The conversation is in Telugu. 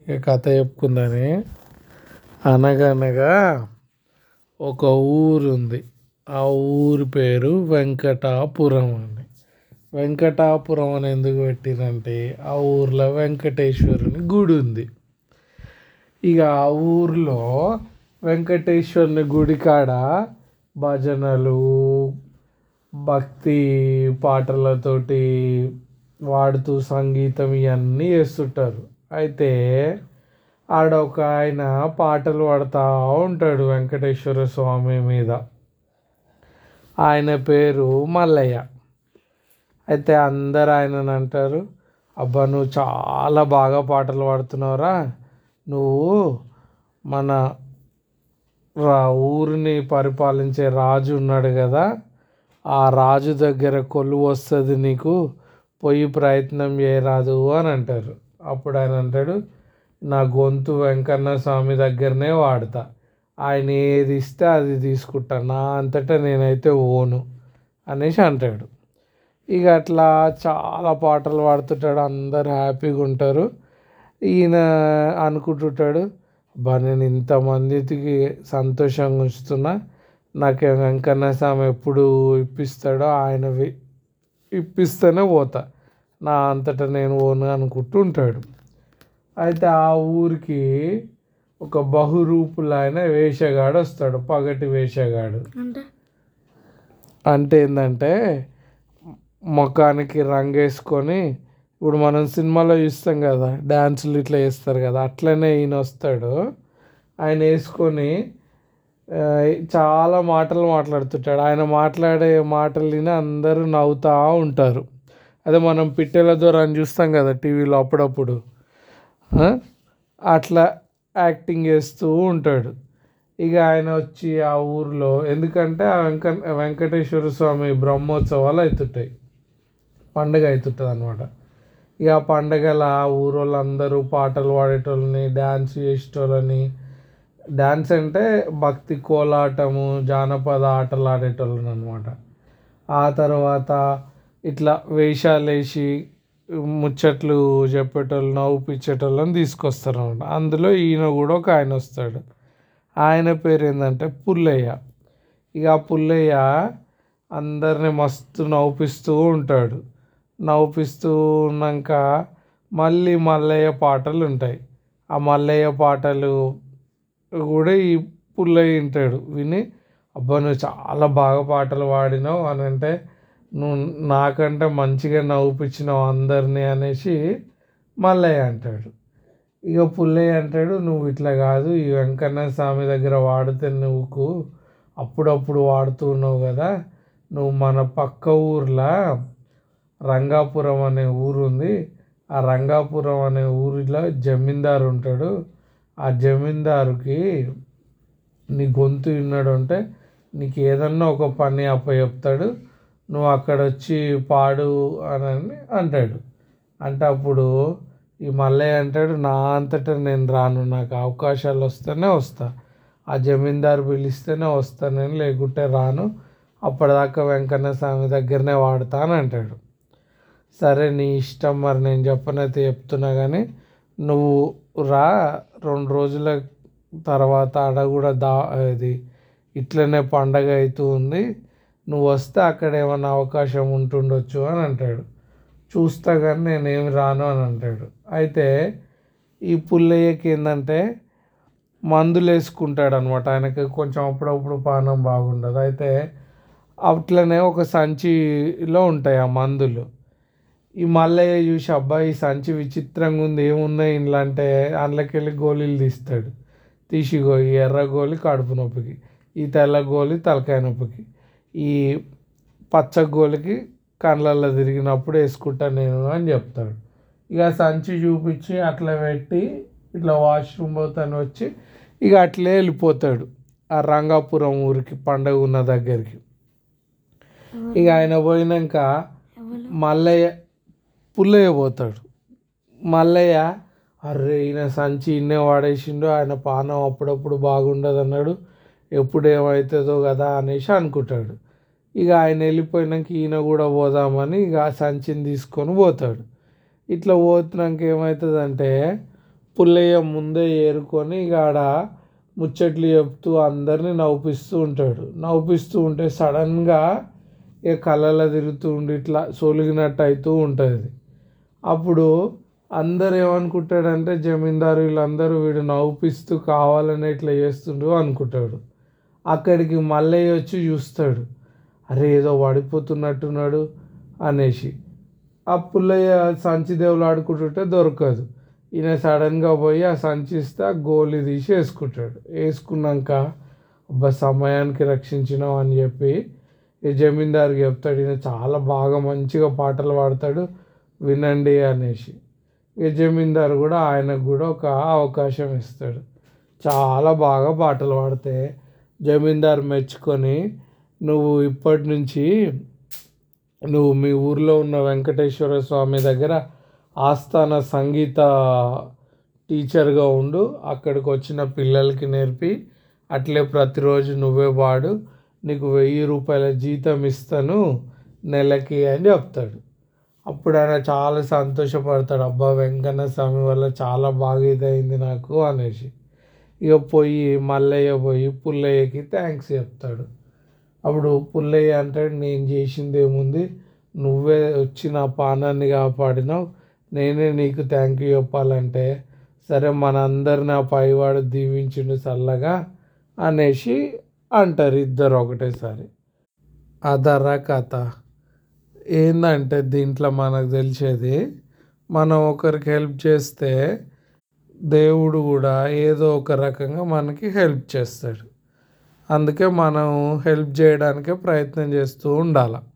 ఇక కథ చెప్పుకుందని అనగనగా ఒక ఊరు ఉంది ఆ ఊరి పేరు వెంకటాపురం అని వెంకటాపురం అని ఎందుకు పెట్టిరంటే ఆ ఊర్లో వెంకటేశ్వరుని గుడి ఉంది ఇక ఆ ఊర్లో వెంకటేశ్వరుని గుడి కాడ భజనలు భక్తి పాటలతోటి వాడుతూ సంగీతం ఇవన్నీ చేస్తుంటారు అయితే ఆడ ఒక ఆయన పాటలు పాడుతూ ఉంటాడు వెంకటేశ్వర స్వామి మీద ఆయన పేరు మల్లయ్య అయితే అందరు ఆయనను అంటారు అబ్బా నువ్వు చాలా బాగా పాటలు పాడుతున్నావురా నువ్వు మన రా ఊరిని పరిపాలించే రాజు ఉన్నాడు కదా ఆ రాజు దగ్గర కొలువు వస్తుంది నీకు పోయి ప్రయత్నం చేయరాదు అని అంటారు అప్పుడు ఆయన అంటాడు నా గొంతు వెంకన్న స్వామి దగ్గరనే వాడతా ఆయన ఏది ఇస్తే అది తీసుకుంటా నా అంతటా నేనైతే ఓను అనేసి అంటాడు ఇక అట్లా చాలా పాటలు పాడుతుంటాడు అందరు హ్యాపీగా ఉంటారు ఈయన అనుకుంటుంటాడు అబ్బా నేను ఇంతమందికి సంతోషంగా ఉంచుతున్నా నాకు వెంకన్న స్వామి ఎప్పుడు ఇప్పిస్తాడో ఆయన ఇప్పిస్తేనే పోతా నా అంతటా నేను పోను అనుకుంటూ ఉంటాడు అయితే ఆ ఊరికి ఒక బహురూపులైన వేషగాడు వస్తాడు పగటి వేషగాడు అంటే ఏంటంటే ముఖానికి రంగు వేసుకొని ఇప్పుడు మనం సినిమాలో చూస్తాం కదా డ్యాన్సులు ఇట్లా వేస్తారు కదా అట్లనే ఈయన వస్తాడు ఆయన వేసుకొని చాలా మాటలు మాట్లాడుతుంటాడు ఆయన మాట్లాడే మాటలు విని అందరూ నవ్వుతూ ఉంటారు అదే మనం పిట్టెల ద్వారా చూస్తాం కదా టీవీలో అప్పుడప్పుడు అట్లా యాక్టింగ్ చేస్తూ ఉంటాడు ఇక ఆయన వచ్చి ఆ ఊరిలో ఎందుకంటే ఆ వెంక వెంకటేశ్వర స్వామి బ్రహ్మోత్సవాలు అవుతుంటాయి పండుగ అవుతుంటుంది అనమాట ఇక ఆ పండగల ఆ ఊరు వాళ్ళందరూ పాటలు పాడేటోళ్ళని డ్యాన్స్ చేసేటోళ్ళని డ్యాన్స్ అంటే భక్తి కోలాటము జానపద ఆటలు ఆడేటోళ్ళని అనమాట ఆ తర్వాత ఇట్లా వేషాలు వేసి ముచ్చట్లు చెప్పేటోళ్ళు నవ్వుపిచ్చేటోళ్ళని తీసుకొస్తారు అనమాట అందులో ఈయన కూడా ఒక ఆయన వస్తాడు ఆయన పేరు ఏంటంటే పుల్లయ్య ఇక ఆ పుల్లయ్య అందరిని మస్తు నవ్విస్తూ ఉంటాడు నవ్విస్తూ ఉన్నాక మళ్ళీ మల్లయ్య పాటలు ఉంటాయి ఆ మల్లయ్య పాటలు కూడా ఈ పుల్లయ్య వింటాడు విని అబ్బా నువ్వు చాలా బాగా పాటలు పాడినావు అని అంటే నువ్వు నాకంటే మంచిగా నవ్వుపించినావు అందరినీ అనేసి మల్లయ్య అంటాడు ఇక పుల్లయ్య అంటాడు నువ్వు ఇట్లా కాదు ఈ వెంకన్న స్వామి దగ్గర వాడితే నువ్వు అప్పుడప్పుడు వాడుతూ ఉన్నావు కదా నువ్వు మన పక్క ఊర్లో రంగాపురం అనే ఊరు ఉంది ఆ రంగాపురం అనే ఊరిలో జమీందారు ఉంటాడు ఆ జమీందారుకి నీ గొంతు విన్నాడు అంటే నీకు ఏదన్నా ఒక పని అప్పచెప్తాడు నువ్వు అక్కడ వచ్చి పాడు అని అంటాడు అంటే అప్పుడు ఈ మల్లయ్య అంటాడు నా అంతటా నేను రాను నాకు అవకాశాలు వస్తేనే వస్తా ఆ జమీందారు పిలిస్తేనే వస్తాను నేను లేకుంటే రాను అప్పటిదాకా వెంకన్న స్వామి దగ్గరనే వాడతాను అంటాడు సరే నీ ఇష్టం మరి నేను చెప్పనైతే చెప్తున్నా కానీ నువ్వు రా రెండు రోజుల తర్వాత ఆడ కూడా దా ఇది ఇట్లనే పండగ అవుతూ ఉంది నువ్వు వస్తే అక్కడ ఏమైనా అవకాశం ఉంటుండొచ్చు అని అంటాడు చూస్తా కానీ నేనేమి రాను అని అంటాడు అయితే ఈ పుల్లయ్యకి ఏంటంటే మందులు వేసుకుంటాడు అనమాట ఆయనకి కొంచెం అప్పుడప్పుడు పానం బాగుండదు అయితే అట్లనే ఒక సంచిలో ఉంటాయి ఆ మందులు ఈ మల్లయ్య చూసి అబ్బాయి ఈ సంచి విచిత్రంగా ఉంది ఏమున్నాయి ఇంట్లో అంటే అందులోకి వెళ్ళి గోళీలు తీస్తాడు తీసి ఈ ఎర్ర గోళీ కడుపు నొప్పికి ఈ తెల్ల గోళీ తలకాయ నొప్పికి ఈ పచ్చ గోలికి కళ్ళల్లో తిరిగినప్పుడు వేసుకుంటాను నేను అని చెప్తాడు ఇక సంచి చూపించి అట్లా పెట్టి ఇట్లా వాష్రూమ్ పోతాను వచ్చి ఇక అట్లే వెళ్ళిపోతాడు ఆ రంగాపురం ఊరికి పండగ ఉన్న దగ్గరికి ఇక ఆయన పోయినాక మల్లయ్య పుల్లయ్య పోతాడు మల్లయ్య అర్రే ఈయన సంచి ఇన్నే వాడేసిండు ఆయన పానం అప్పుడప్పుడు బాగుండదు అన్నాడు ఎప్పుడు ఏమవుతుందో కదా అనేసి అనుకుంటాడు ఇక ఆయన వెళ్ళిపోయినాక ఈయన కూడా పోదామని ఇక ఆ సంచిని తీసుకొని పోతాడు ఇట్లా పోతున్నాక ఏమవుతుందంటే పుల్లయ్య ముందే ఏరుకొని ఇక ఆడ ముచ్చట్లు చెప్తూ అందరినీ నవ్విస్తూ ఉంటాడు నవ్విస్తూ ఉంటే సడన్గా ఇక కళ్ళలో తిరుగుతూ ఉండి ఇట్లా సొలిగినట్టు అవుతూ ఉంటుంది అప్పుడు అందరు ఏమనుకుంటాడంటే జమీందారు వీళ్ళందరూ వీడు నవ్విస్తూ కావాలని ఇట్లా చేస్తుండ్రు అనుకుంటాడు అక్కడికి మల్లయ్య వచ్చి చూస్తాడు అరే ఏదో పడిపోతున్నట్టున్నాడు అనేసి ఆ పుల్లయ్య సంచి దేవులు ఆడుకుంటుంటే దొరకదు ఈయన సడన్గా పోయి ఆ సంచి ఇస్తే ఆ గోలి తీసి వేసుకుంటాడు వేసుకున్నాక అబ్బా సమయానికి రక్షించినావు అని చెప్పి ఈ జమీందారుకి చెప్తాడు ఈయన చాలా బాగా మంచిగా పాటలు పాడతాడు వినండి అనేసి ఈ జమీందారు కూడా ఆయనకు కూడా ఒక అవకాశం ఇస్తాడు చాలా బాగా పాటలు పాడితే జమీందారు మెచ్చుకొని నువ్వు ఇప్పటి నుంచి నువ్వు మీ ఊర్లో ఉన్న వెంకటేశ్వర స్వామి దగ్గర ఆస్థాన సంగీత టీచర్గా ఉండు అక్కడికి వచ్చిన పిల్లలకి నేర్పి అట్లే ప్రతిరోజు నువ్వే పాడు నీకు వెయ్యి రూపాయల జీతం ఇస్తాను నెలకి అని చెప్తాడు అప్పుడు ఆయన చాలా సంతోషపడతాడు అబ్బా వెంకన్న స్వామి వల్ల చాలా బాగా ఇదైంది నాకు అనేసి ఇక పోయి మల్లయ్య పోయి పుల్లయ్యకి థ్యాంక్స్ చెప్తాడు అప్పుడు పుల్లయ్య అంటాడు నేను చేసింది ఏముంది నువ్వే వచ్చి నా పానాన్ని కాపాడినావు నేనే నీకు థ్యాంక్ యూ చెప్పాలంటే సరే మనందరిని ఆ పైవాడు దీవించిండు చల్లగా అనేసి అంటారు ఇద్దరు ఒకటేసారి అదరా కథ ఏందంటే దీంట్లో మనకు తెలిసేది మనం ఒకరికి హెల్ప్ చేస్తే దేవుడు కూడా ఏదో ఒక రకంగా మనకి హెల్ప్ చేస్తాడు అందుకే మనం హెల్ప్ చేయడానికే ప్రయత్నం చేస్తూ ఉండాలి